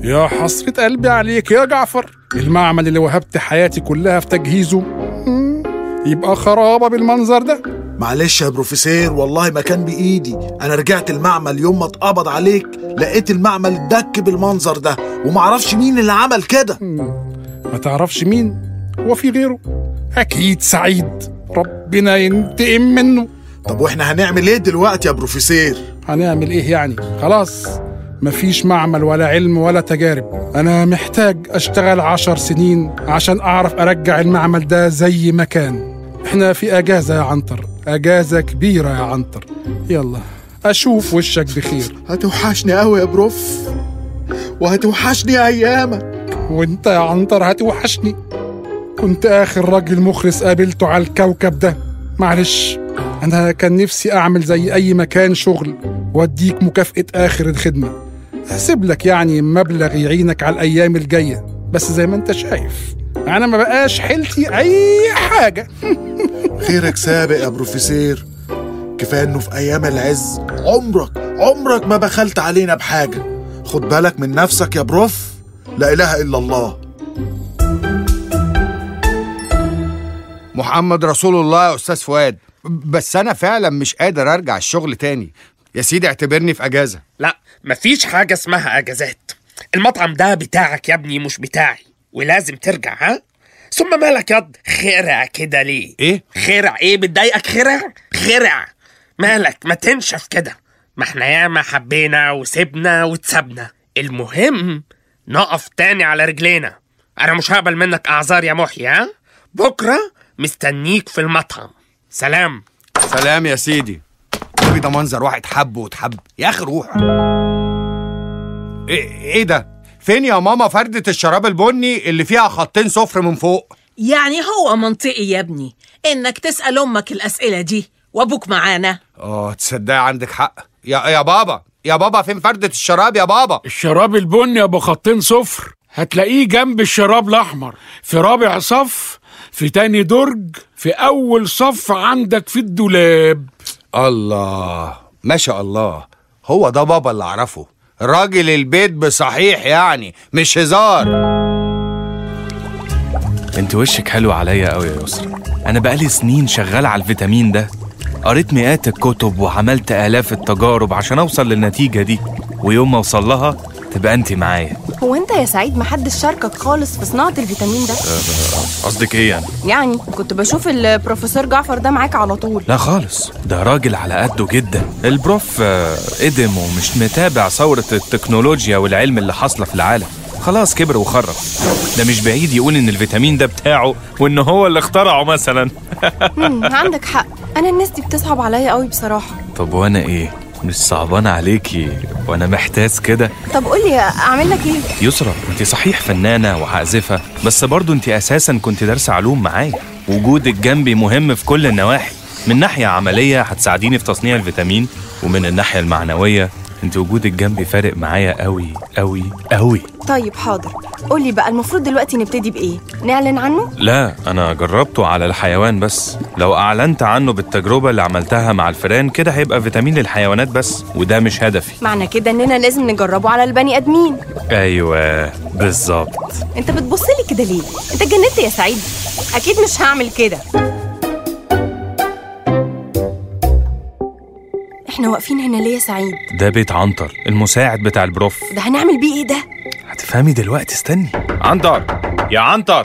يا حسرة قلبي عليك يا جعفر المعمل اللي وهبت حياتي كلها في تجهيزه مم، يبقى خرابة بالمنظر ده معلش يا بروفيسور والله ما كان بايدي انا رجعت المعمل يوم ما اتقبض عليك لقيت المعمل اتدك بالمنظر ده ومعرفش مين اللي عمل كده ما تعرفش مين هو في غيره أكيد سعيد ربنا ينتقم منه طب واحنا هنعمل ايه دلوقتي يا بروفيسور هنعمل ايه يعني خلاص مفيش معمل ولا علم ولا تجارب انا محتاج اشتغل عشر سنين عشان اعرف ارجع المعمل ده زي ما كان احنا في اجازة يا عنتر اجازة كبيرة يا عنتر يلا اشوف وشك بخير هتوحشني قوي يا بروف وهتوحشني ايامك وانت يا عنتر هتوحشني كنت اخر راجل مخلص قابلته على الكوكب ده معلش انا كان نفسي اعمل زي اي مكان شغل واديك مكافأة اخر الخدمة هسيب لك يعني مبلغ يعينك على الايام الجاية بس زي ما انت شايف انا ما بقاش حيلتي اي حاجة خيرك سابق يا بروفيسور كفايه انه في ايام العز عمرك عمرك ما بخلت علينا بحاجه خد بالك من نفسك يا بروف لا اله الا الله محمد رسول الله يا استاذ فؤاد بس انا فعلا مش قادر ارجع الشغل تاني يا سيدي اعتبرني في اجازه لا مفيش حاجة اسمها أجازات المطعم ده بتاعك يا ابني مش بتاعي ولازم ترجع ها ثم مالك ياض خرع كده ليه ايه خرع ايه بتضايقك خرع خرع مالك ما تنشف كده ما احنا ياما حبينا وسبنا واتسبنا المهم نقف تاني على رجلينا انا مش هقبل منك اعذار يا محيي ها بكره مستنيك في المطعم سلام سلام يا سيدي النبي ده منظر واحد حب وتحب يا اخي روح ايه ايه ده فين يا ماما فردة الشراب البني اللي فيها خطين صفر من فوق يعني هو منطقي يا ابني انك تسأل امك الاسئلة دي وابوك معانا اه تصدقي عندك حق يا يا بابا يا بابا فين فردة الشراب يا بابا الشراب البني ابو خطين صفر هتلاقيه جنب الشراب الاحمر في رابع صف في تاني درج في اول صف عندك في الدولاب الله ما شاء الله هو ده بابا اللي اعرفه راجل البيت بصحيح يعني مش هزار انت وشك حلو عليا قوي يا يسرا انا بقالي سنين شغال على الفيتامين ده قريت مئات الكتب وعملت آلاف التجارب عشان أوصل للنتيجة دي ويوم ما أوصل لها تبقى أنت معايا هو انت يا سعيد محدش شاركك خالص في صناعة الفيتامين ده قصدك إيه يعني؟ يعني كنت بشوف البروفيسور جعفر ده معاك على طول لا خالص ده راجل على قده جدا البروف آه، قدم ومش متابع ثورة التكنولوجيا والعلم اللي حاصلة في العالم خلاص كبر وخرف ده مش بعيد يقول ان الفيتامين ده بتاعه وان هو اللي اخترعه مثلا مم، عندك حق انا الناس دي بتصعب عليا قوي بصراحة طب وانا ايه مش صعبان عليكي وانا محتاس كده طب قولي اعمل لك ايه يسرا انت صحيح فنانه وعازفه بس برضو انت اساسا كنت دارسه علوم معايا وجودك جنبي مهم في كل النواحي من ناحيه عمليه هتساعديني في تصنيع الفيتامين ومن الناحيه المعنويه انت وجودك جنبي فارق معايا قوي قوي قوي طيب حاضر قولي بقى المفروض دلوقتي نبتدي بايه نعلن عنه لا انا جربته على الحيوان بس لو اعلنت عنه بالتجربه اللي عملتها مع الفئران كده هيبقى فيتامين للحيوانات بس وده مش هدفي معنى كده اننا لازم نجربه على البني ادمين ايوه بالظبط انت بتبص لي كده ليه انت اتجننت يا سعيد اكيد مش هعمل كده احنا واقفين هنا ليه يا سعيد ده بيت عنتر المساعد بتاع البروف ده هنعمل بيه ايه ده هتفهمي دلوقتي استني عنتر يا عنتر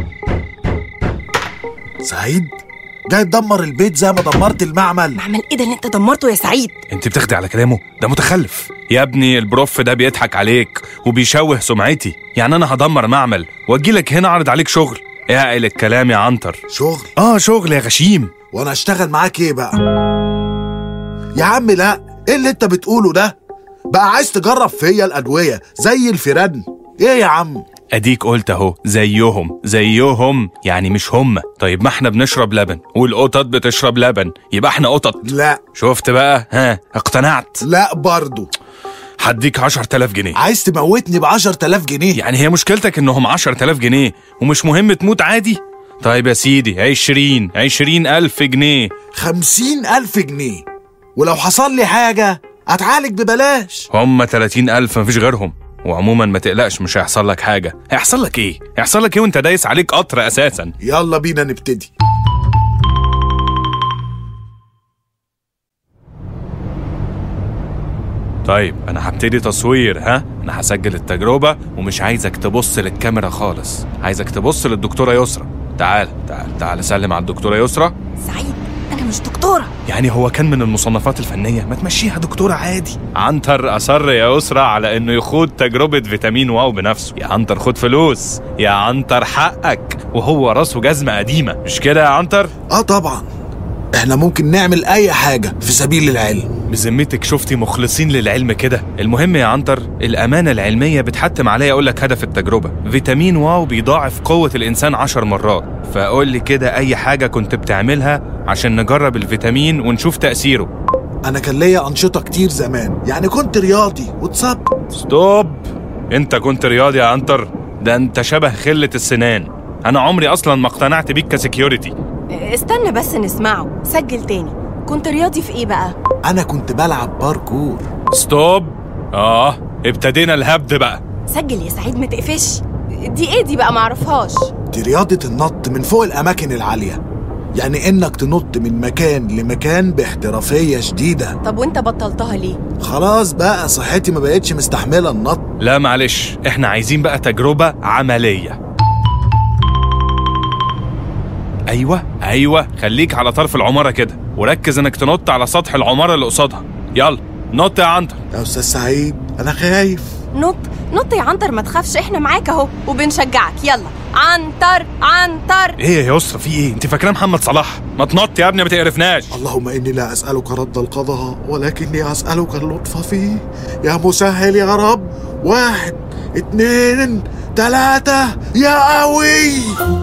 سعيد جاي تدمر البيت زي ما دمرت المعمل معمل ايه ده اللي انت دمرته يا سعيد انت بتخدع على كلامه ده متخلف يا ابني البروف ده بيضحك عليك وبيشوه سمعتي يعني انا هدمر معمل واجيلك هنا اعرض عليك شغل اعقل الكلام يا عنتر شغل اه شغل يا غشيم وانا اشتغل معاك ايه بقى يا عم لا ايه اللي انت بتقوله ده بقى عايز تجرب فيا الادويه زي الفيران ايه يا عم اديك قلت اهو زيهم زيهم يعني مش هم طيب ما احنا بنشرب لبن والقطط بتشرب لبن يبقى احنا قطط لا شفت بقى ها اقتنعت لا برضو هديك 10000 جنيه عايز تموتني ب 10000 جنيه يعني هي مشكلتك انهم 10000 جنيه ومش مهم تموت عادي طيب يا سيدي 20 20 ألف جنيه خمسين ألف جنيه ولو حصل لي حاجة أتعالج ببلاش هم 30 ألف مفيش غيرهم وعموما ما تقلقش مش هيحصل لك حاجه هيحصل لك ايه هيحصل لك ايه وانت دايس عليك قطر اساسا يلا بينا نبتدي طيب انا هبتدي تصوير ها انا هسجل التجربه ومش عايزك تبص للكاميرا خالص عايزك تبص للدكتوره يسرا تعال تعال تعال سلم على الدكتوره يسرا سعيد انا مش دكتوره يعني هو كان من المصنفات الفنية ما تمشيها دكتورة عادي عنتر أصر يا أسرة على إنه يخوض تجربة فيتامين واو بنفسه يا عنتر خد فلوس يا عنتر حقك وهو راسه جزمة قديمة مش كده يا عنتر اه طبعا احنا ممكن نعمل اي حاجة في سبيل العلم بذمتك شفتي مخلصين للعلم كده المهم يا عنتر الأمانة العلمية بتحتم عليا أقول لك هدف التجربة فيتامين واو بيضاعف قوة الإنسان عشر مرات فقول لي كده أي حاجة كنت بتعملها عشان نجرب الفيتامين ونشوف تأثيره انا كان ليا انشطة كتير زمان يعني كنت رياضي واتصبت ستوب انت كنت رياضي يا عنتر ده انت شبه خلة السنان انا عمري اصلا ما اقتنعت بيك كسكيورتي استنى بس نسمعه سجل تاني كنت رياضي في ايه بقى انا كنت بلعب باركور ستوب اه ابتدينا الهبد بقى سجل يا سعيد ما تقفش دي ايه دي بقى معرفهاش دي رياضة النط من فوق الاماكن العالية يعني انك تنط من مكان لمكان باحترافية شديدة طب وانت بطلتها ليه خلاص بقى صحتي ما بقتش مستحملة النط لا معلش احنا عايزين بقى تجربة عملية ايوه ايوه خليك على طرف العمارة كده وركز انك تنط على سطح العمارة اللي قصادها يلا نط يا عنتر يا استاذ سعيد انا خايف نط نط يا عنتر ما تخافش احنا معاك اهو وبنشجعك يلا عنتر عنتر ايه يا يسرا في ايه انت فاكره محمد صلاح ما تنط يا ابني ما تقرفناش اللهم اني لا اسالك رد القضاء ولكني اسالك اللطف فيه يا مسهل يا رب واحد اتنين تلاتة يا قوي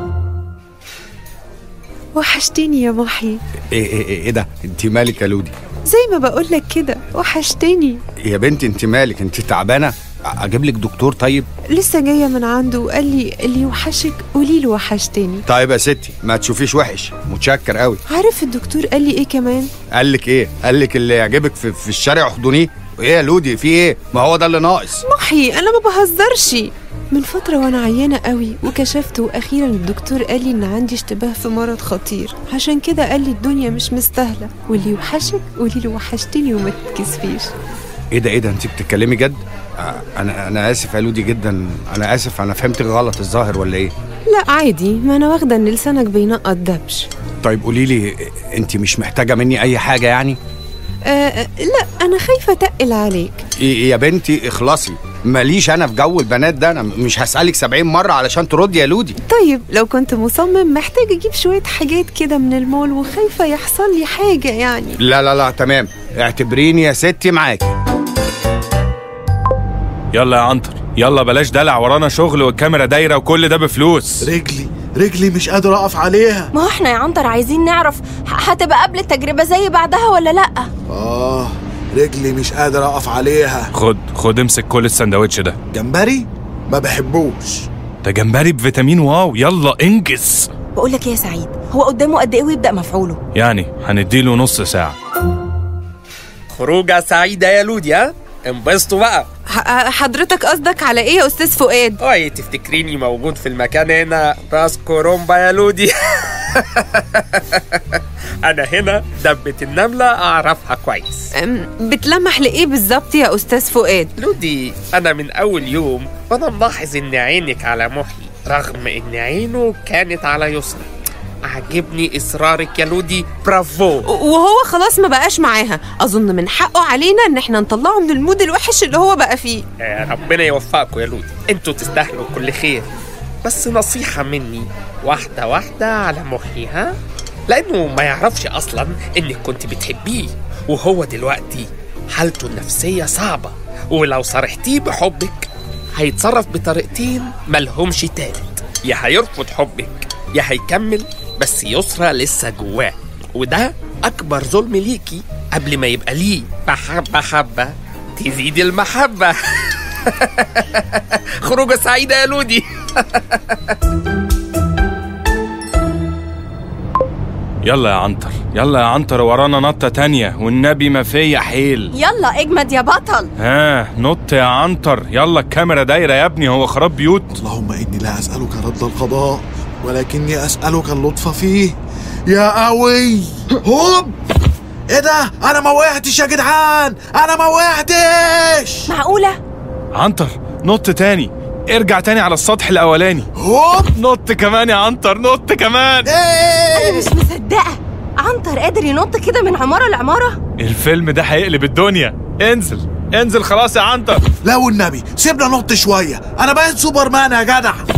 وحشتني يا محي ايه ايه ايه, إيه ده انت مالك يا لودي زي ما بقولك كده وحشتني يا بنتي انت مالك انت تعبانه اجيب لك دكتور طيب لسه جاية من عنده وقال لي اللي يوحشك قولي له وحشتني طيب يا ستي ما تشوفيش وحش متشكر قوي عارف الدكتور قال لي ايه كمان قال لك ايه قال لك اللي يعجبك في, في الشارع احضنيه ايه يا لودي في ايه ما هو ده اللي ناقص محي انا ما بهزرش من فترة وانا عيانة قوي وكشفت واخيرا الدكتور قال لي ان عندي اشتباه في مرض خطير عشان كده قال لي الدنيا مش مستاهلة واللي يوحشك قولي له وحشتني وما تتكسفيش ايه ده ايه ده انت بتتكلمي جد آه، انا انا اسف يا لودي جدا انا اسف انا فهمتك غلط الظاهر ولا ايه لا عادي ما انا واخدة ان لسانك بينقط دبش طيب قولي لي انت مش محتاجه مني اي حاجه يعني آه آه، لا انا خايفة اتقل عليك إيه يا بنتي اخلصي ماليش انا في جو البنات ده انا مش هسالك سبعين مره علشان تردي يا لودي طيب لو كنت مصمم محتاج اجيب شوية حاجات كده من المول وخايفة يحصل لي حاجة يعني لا لا لا تمام اعتبريني يا ستي معاكي يلا يا عنتر يلا بلاش دلع ورانا شغل والكاميرا دايره وكل ده بفلوس رجلي رجلي مش قادر اقف عليها ما هو احنا يا عنتر عايزين نعرف ه- هتبقى قبل التجربة زي بعدها ولا لا اه رجلي مش قادر اقف عليها خد خد امسك كل السندوتش ده جمبري ما بحبوش ده جمبري بفيتامين واو يلا انجز بقول لك ايه يا سعيد هو قدامه قد ايه ويبدأ مفعوله يعني هنديله نص ساعة خروجة سعيدة يا لودي ها انبسطوا بقى حضرتك قصدك على ايه يا استاذ فؤاد اوعي تفتكريني موجود في المكان هنا راس كورومبا يا لودي انا هنا دبة النملة اعرفها كويس أم، بتلمح لايه بالظبط يا استاذ فؤاد لودي انا من اول يوم وانا ملاحظ ان عينك على محي رغم ان عينه كانت على يسرى عجبني اصرارك يا لودي برافو وهو خلاص ما بقاش معاها اظن من حقه علينا ان احنا نطلعه من المود الوحش اللي هو بقى فيه آه، ربنا يوفقكم يا لودي انتوا تستاهلوا كل خير بس نصيحة مني واحدة واحدة على محي ها لأنه ما يعرفش أصلا إنك كنت بتحبيه وهو دلوقتي حالته النفسية صعبة ولو صرحتيه بحبك هيتصرف بطريقتين ملهمش تالت يا هيرفض حبك يا هيكمل بس يسرى لسه جواه وده أكبر ظلم ليكي قبل ما يبقى ليه محبة حبة تزيد المحبة خروجة سعيدة يا لودي يلا يا عنتر يلا يا عنتر ورانا نطة تانية والنبي ما فيا حيل يلا اجمد يا بطل ها نط يا عنتر يلا الكاميرا دايرة يا ابني هو خراب بيوت اللهم إني لا أسألك رد القضاء ولكني أسألك اللطف فيه يا قوي هوب ايه ده انا ما وقعتش يا جدعان انا ما وقعتش معقولة؟ عنتر نط تاني ارجع تاني على السطح الاولاني هوب نط كمان يا عنتر نط كمان أنا مش مصدقة عنتر قادر ينط كده من عمارة لعمارة الفيلم ده هيقلب الدنيا انزل انزل خلاص يا عنتر لا والنبي سيبنا نط شويه انا بقيت سوبرمان يا جدع